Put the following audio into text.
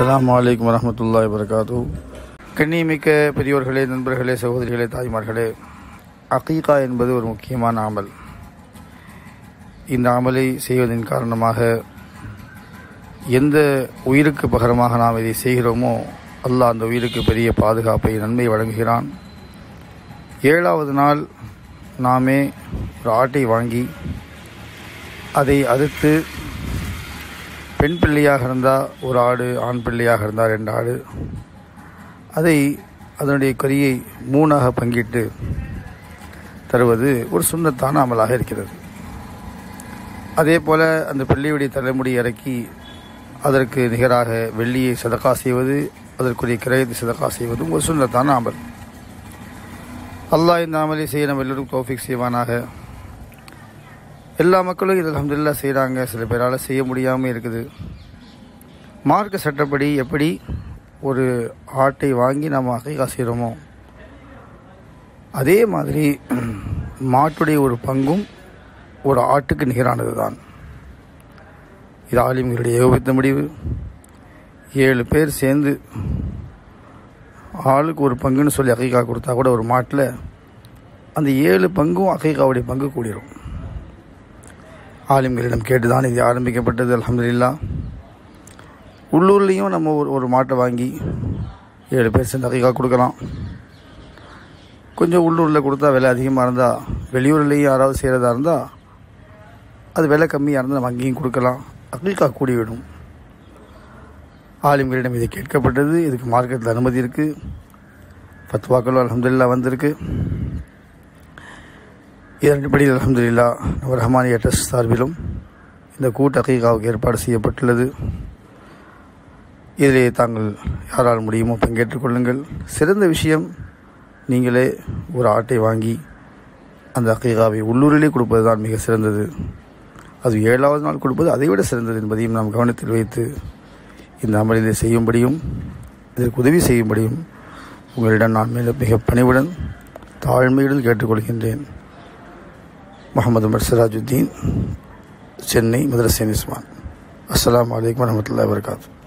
அஸ்ஸலாமு அலைக்கும் வரஹ்மத்துல்லாஹி வரகாத்து கண்ணியமிக்க பெரியோர்களே நண்பர்களே சகோதரிகளே தாய்மார்களே அகீகா என்பது ஒரு முக்கியமான அமல் இந்த அமலை செய்வதன் காரணமாக எந்த உயிருக்கு பகரமாக நாம் இதை செய்கிறோமோ அல்லாஹ் அந்த உயிருக்கு பெரிய பாதுகாப்பை நன்மை வழங்குகிறான் ஏழாவது நாள் நாமே ஒரு ஆட்டை வாங்கி அதை அறுத்து பெண் பிள்ளையாக இருந்தால் ஒரு ஆடு ஆண் பிள்ளையாக இருந்தால் ரெண்டு ஆடு அதை அதனுடைய கரியை மூணாக பங்கிட்டு தருவது ஒரு சுண்ணத்தான அமலாக இருக்கிறது அதே போல் அந்த பிள்ளையுடைய தலைமுடி இறக்கி அதற்கு நிகராக வெள்ளியை சதக்கா செய்வது அதற்குரிய கிரயத்தை சதக்கா செய்வதும் ஒரு சுண்ணத்தான அமல் அல்லாஹ் இந்த அமலை செய்ய நம்ம எல்லோரும் தோஃபிக் செய்வானாக எல்லா மக்களும் இது அலமதுல்லா செய்கிறாங்க சில பேரால் செய்ய முடியாமல் இருக்குது மார்க்க சட்டப்படி எப்படி ஒரு ஆட்டை வாங்கி நம்ம அகைகா செய்கிறோமோ அதே மாதிரி மாட்டுடைய ஒரு பங்கும் ஒரு ஆட்டுக்கு நிகரானது தான் இது ஆலிம்களுடைய ஏகோபித்த முடிவு ஏழு பேர் சேர்ந்து ஆளுக்கு ஒரு பங்குன்னு சொல்லி அகைகா கொடுத்தா கூட ஒரு மாட்டில் அந்த ஏழு பங்கும் அகைகாவுடைய பங்கு கூடிரும் ஆலிம்களிடம் கேட்டுதான் இது ஆரம்பிக்கப்பட்டது அலமதுல்லா உள்ளூர்லேயும் நம்ம ஒரு ஒரு மாட்டை வாங்கி ஏழு பேர் சேர்ந்து அகைகா கொடுக்கலாம் கொஞ்சம் உள்ளூரில் கொடுத்தா விலை அதிகமாக இருந்தால் வெளியூர்லேயும் யாராவது செய்கிறதா இருந்தால் அது விலை கம்மியாக இருந்தால் நம்ம அங்கேயும் கொடுக்கலாம் அகைகா கூடிவிடும் ஆலிம்களிடம் இது கேட்கப்பட்டது இதுக்கு மார்க்கெட்டில் அனுமதி இருக்குது பத்துவாக்களும் அலமதுல்லா வந்திருக்கு இதன் அடிப்படையில் அலமதுல்லா நம்ம ரஹ்மானியா ட்ரஸ்ட் சார்பிலும் இந்த கூட்டு அகைகாவுக்கு ஏற்பாடு செய்யப்பட்டுள்ளது இதிலே தாங்கள் யாரால் முடியுமோ பங்கேற்றுக் கொள்ளுங்கள் சிறந்த விஷயம் நீங்களே ஒரு ஆட்டை வாங்கி அந்த அகைகாவை உள்ளூரிலே கொடுப்பது தான் மிக சிறந்தது அது ஏழாவது நாள் கொடுப்பது அதைவிட சிறந்தது என்பதையும் நாம் கவனத்தில் வைத்து இந்த அமலிலே செய்யும்படியும் இதற்கு உதவி செய்யும்படியும் உங்களிடம் நான் மேலும் மிக பணிவுடன் தாழ்மையுடன் கேட்டுக்கொள்கின்றேன் முகமது உமர் சிராஜுத்தீன் சென்னை மதரசேன் இஸ்மான் அஸ்லாம் வலைக்கம் வரமத்துல வரகாத்து